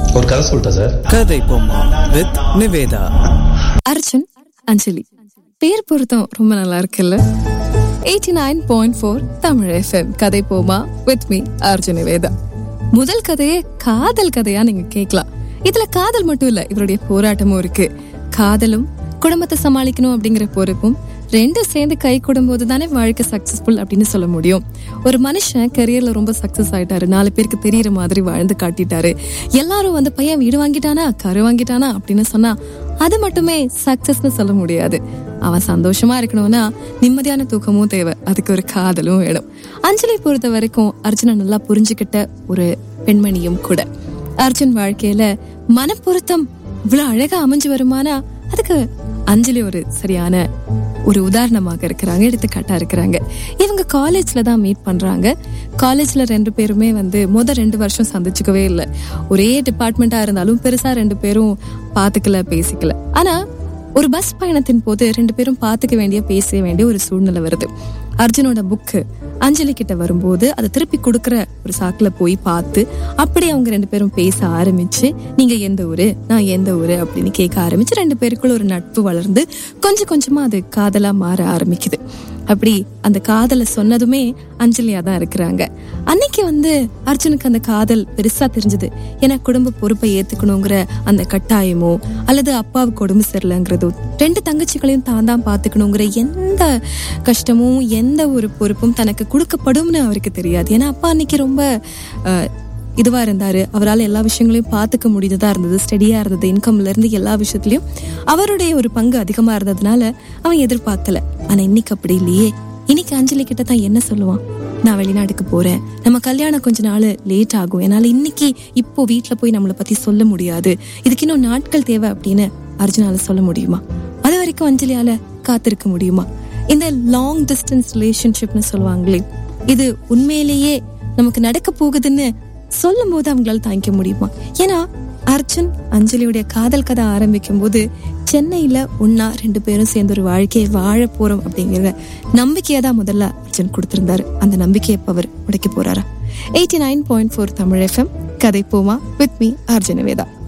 ஒரு கதை சொல்லிட்டேன் சார் கதை பொம்மா வித் நிவேதா அர்ஜுன் அஞ்சலி பேர் பொருத்தம் ரொம்ப நல்லா இருக்குல்ல eighty nine point four Tamil FM கதை போமா வித் மீ அர்ஜுன் நிவேதா முதல் கதையே காதல் கதையா நீங்க கேட்கலாம் இதுல காதல் மட்டும் இல்ல இவருடைய போராட்டமும் இருக்கு காதலும் குடும்பத்தை சமாளிக்கணும் அப்படிங்கிற பொறுப்பும் ரெண்டும் சேர்ந்து கை கூடும்போது தானே வாழ்க்கை சக்சஸ்ஃபுல் அப்படின்னு சொல்ல முடியும் ஒரு மனுஷன் கரியர்ல ரொம்ப சக்சஸ் ஆயிட்டாரு நாலு பேருக்கு தெரியற மாதிரி வாழ்ந்து காட்டிட்டாரு எல்லாரும் வந்து பையன் வீடு வாங்கிட்டானா கரு வாங்கிட்டானா அப்படின்னு சொன்னா அது மட்டுமே சக்சஸ்னு சொல்ல முடியாது அவன் சந்தோஷமா இருக்கணும்னா நிம்மதியான தூக்கமும் தேவை அதுக்கு ஒரு காதலும் வேணும் அஞ்சலி பொறுத்த வரைக்கும் அர்ஜுனை நல்லா புரிஞ்சுக்கிட்ட ஒரு பெண்மணியும் கூட அர்ஜுன் வாழ்க்கையில மனப்பொருத்தம் இவ்வளவு அழகா அமைஞ்சு வருமானா அதுக்கு அஞ்சலி ஒரு சரியான ஒரு உதாரணமாக இருக்கிறாங்க எடுத்துக்காட்டா இருக்கிறாங்க இவங்க காலேஜ்ல தான் மீட் பண்றாங்க காலேஜ்ல ரெண்டு பேருமே வந்து முத ரெண்டு வருஷம் சந்திச்சுக்கவே இல்லை ஒரே டிபார்ட்மெண்டா இருந்தாலும் பெருசா ரெண்டு பேரும் பாத்துக்கல பேசிக்கல ஆனா ஒரு பஸ் பயணத்தின் போது ரெண்டு பேரும் பாத்துக்க வேண்டிய பேச வேண்டிய ஒரு சூழ்நிலை வருது அர்ஜுனோட புக்கு அஞ்சலி கிட்ட வரும்போது அதை திருப்பி கொடுக்கற ஒரு சாக்குல போய் பார்த்து அப்படியே அவங்க ரெண்டு பேரும் பேச ஆரம்பிச்சு நீங்க எந்த ஊரு நான் எந்த ஊரு அப்படின்னு கேட்க ஆரம்பிச்சு ரெண்டு பேருக்குள்ள ஒரு நட்பு வளர்ந்து கொஞ்சம் கொஞ்சமா அது காதலா மாற ஆரம்பிக்குது அப்படி அந்த காதலை சொன்னதுமே அஞ்சலியா தான் இருக்கிறாங்க அன்னைக்கு வந்து அர்ஜுனுக்கு அந்த காதல் பெருசா தெரிஞ்சது ஏன்னா குடும்ப பொறுப்பை ஏத்துக்கணுங்கிற அந்த கட்டாயமோ அல்லது அப்பாவுக்கு உடம்பு சரியில்லைங்கிறதோ ரெண்டு தங்கச்சிகளையும் தான் தான் பாத்துக்கணுங்கிற எந்த கஷ்டமும் எந்த ஒரு பொறுப்பும் தனக்கு கொடுக்கப்படும்னு அவருக்கு தெரியாது ஏன்னா அப்பா அன்னைக்கு ரொம்ப அஹ், இதுவா இருந்தாரு அவரால் எல்லா விஷயங்களையும் பார்த்துக்க முடியுததா இருந்தது ஸ்டெடியா இருந்தது இன்கம்ல இருந்து எல்லா விஷயத்துலயும் அவருடைய ஒரு பங்கு அதிகமா இருந்ததுனால அவன் எதிர்பார்க்கல ஆனா இன்னைக்கு அப்படி இல்லையே இன்னைக்கு அஞ்சலி கிட்ட தான் என்ன சொல்லுவான் நான் வெளிநாட்டுக்கு போறேன் நம்ம கல்யாணம் கொஞ்ச நாள் லேட் ஆகும் என்னால இன்னைக்கு இப்போ வீட்ல போய் நம்மளை பத்தி சொல்ல முடியாது இதுக்கு இன்னும் நாட்கள் தேவை அப்படின்னு அர்ஜுனால சொல்ல முடியுமா அது வரைக்கும் அஞ்சலியால காத்திருக்க முடியுமா இந்த லாங் டிஸ்டன்ஸ் ரிலேஷன்ஷிப்னு சொல்லுவாங்களே இது உண்மையிலேயே நமக்கு நடக்க போகுதுன்னு சொல்லும் போது அவங்களால தாங்கிக்க முடியுமா ஏன்னா அர்ஜுன் அஞ்சலியுடைய காதல் கதை ஆரம்பிக்கும் போது சென்னையில ஒன்னா ரெண்டு பேரும் சேர்ந்து ஒரு வாழ்க்கையை வாழ போறோம் அப்படிங்கிற நம்பிக்கையை தான் முதல்ல அர்ஜுன் கொடுத்திருந்தாரு அந்த நம்பிக்கையை இப்ப அவர் உடைக்க போறாரா eighty nine point four Tamil FM கதை போமா வித் மீ அர்ஜுன் வேதா